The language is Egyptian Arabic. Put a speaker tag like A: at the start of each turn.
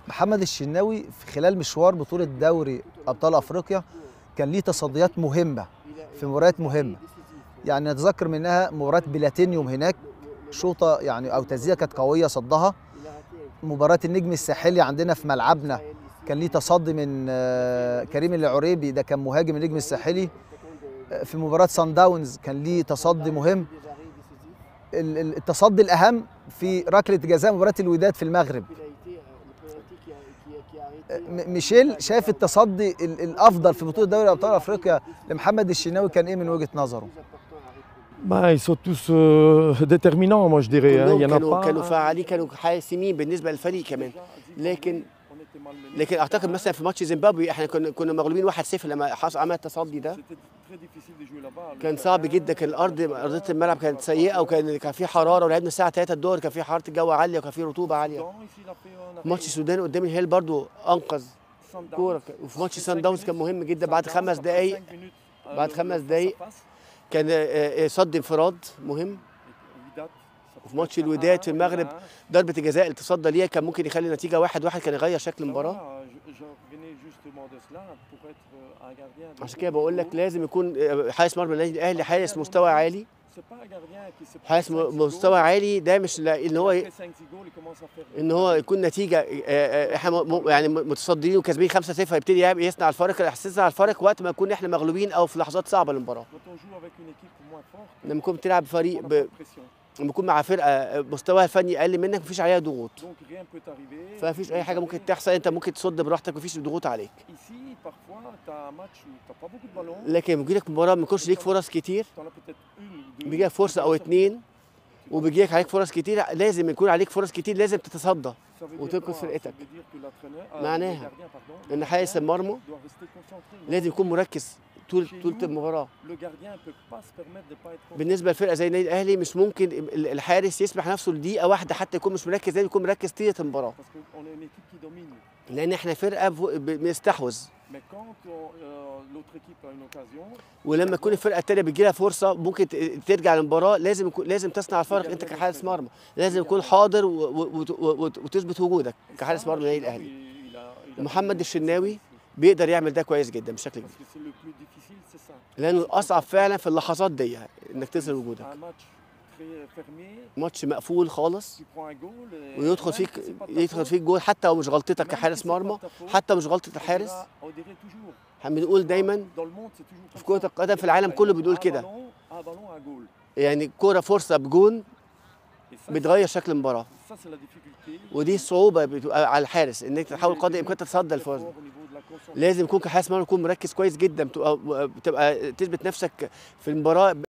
A: محمد الشناوي في خلال مشوار بطولة دوري أبطال أفريقيا كان ليه تصديات مهمة في مباريات مهمة يعني نتذكر منها مباراة بلاتينيوم هناك شوطة يعني أو تسديدة كانت قوية صدها مباراة النجم الساحلي عندنا في ملعبنا كان ليه تصدي من آه، كريم العريبي ده كان مهاجم النجم الساحلي آه، في مباراة سان داونز كان ليه تصدي مهم ال- ال- التصدي الأهم في ركلة جزاء مباراة الوداد في المغرب م- ميشيل شايف التصدي ال- الافضل في بطوله دوري ابطال افريقيا لمحمد الشناوي كان ايه من وجهه نظره؟
B: Bah, ils sont tous euh, déterminants, moi je dirais. hein. Il y
C: كلهم
B: en a
C: كانوا
B: pas.
C: كانوا فعالين كانوا حاسمين بالنسبه للفريق كمان لكن لكن اعتقد مثلا في ماتش زيمبابوي احنا كنا كنا مغلوبين 1-0 لما حصل عمل التصدي ده كان صعب جدا كان الارض ارضيه الملعب كانت سيئه وكان كان في حراره ولعبنا الساعه 3 الظهر كان في حراره الجو عاليه وكان في رطوبه عاليه ماتش السودان قدام الهلال برضو انقذ كوره وفي ماتش سان داونز كان مهم جدا بعد خمس دقائق بعد خمس دقايق كان آه، آه، صد انفراد مهم وفي ماتش الوداد في المغرب ضربه الجزاء اللي تصدى ليها كان ممكن يخلي النتيجه واحد واحد كان يغير شكل المباراه عشان كده بقول لك لازم يكون آه، حارس مرمى النادي الاهلي حارس مستوى عالي حارس م- مستوى عالي ده مش لا- ان هو ان هو يكون نتيجه آه، آه، احنا م- م- يعني م- متصدرين وكاسبين 5 0 يبتدي يعمل- يصنع الفرق يحسسنا على الفرق وقت ما نكون احنا مغلوبين او في لحظات صعبه للمباراه لما يكون بتلعب فريق ب... لما يكون مع فرقه مستواها الفني اقل منك مفيش عليها ضغوط فمفيش اي حاجه ممكن تحصل انت ممكن تصد براحتك مفيش ضغوط عليك لكن بيجي لك مباراه ما يكونش ليك فرص كتير بيجي لك فرصه او اتنين وبيجي لك عليك فرص كتير لازم يكون عليك فرص كتير لازم تتصدى وتنقذ فرقتك معناها ان حارس المرمى لازم يكون مركز طول طول المباراه بالنسبه لفرقه زي النادي الاهلي مش ممكن ال- الحارس يسمح نفسه لدقيقه واحده حتى يكون مش مركز لازم يكون مركز طيله المباراه لان احنا فرقه ب- ب- بنستحوذ ولما تكون الفرقه الثانيه بتجي لها فرصه ممكن ت- ترجع للمباراه لازم يكون لازم تصنع الفرق انت كحارس مرمى لازم تكون حاضر و- و- وت- وت- وتثبت وجودك كحارس مرمى النادي الاهلي محمد الشناوي بيقدر يعمل ده كويس جدا بشكل كبير لانه الاصعب فعلا في اللحظات دي انك تظهر وجودك ماتش مقفول خالص ويدخل فيك يدخل فيك جول حتى لو مش غلطتك كحارس مرمى حتى مش غلطه الحارس احنا بنقول دايما في كره القدم في العالم كله بنقول كده يعني كوره فرصه بجون بتغير شكل المباراه ودي الصعوبه بتبقى على الحارس انك تحاول قدر الامكان تتصدى الفرصه لازم يكون كحارس مرمى يكون مركز كويس جدا بتبقى بتبقى تثبت نفسك في المباراه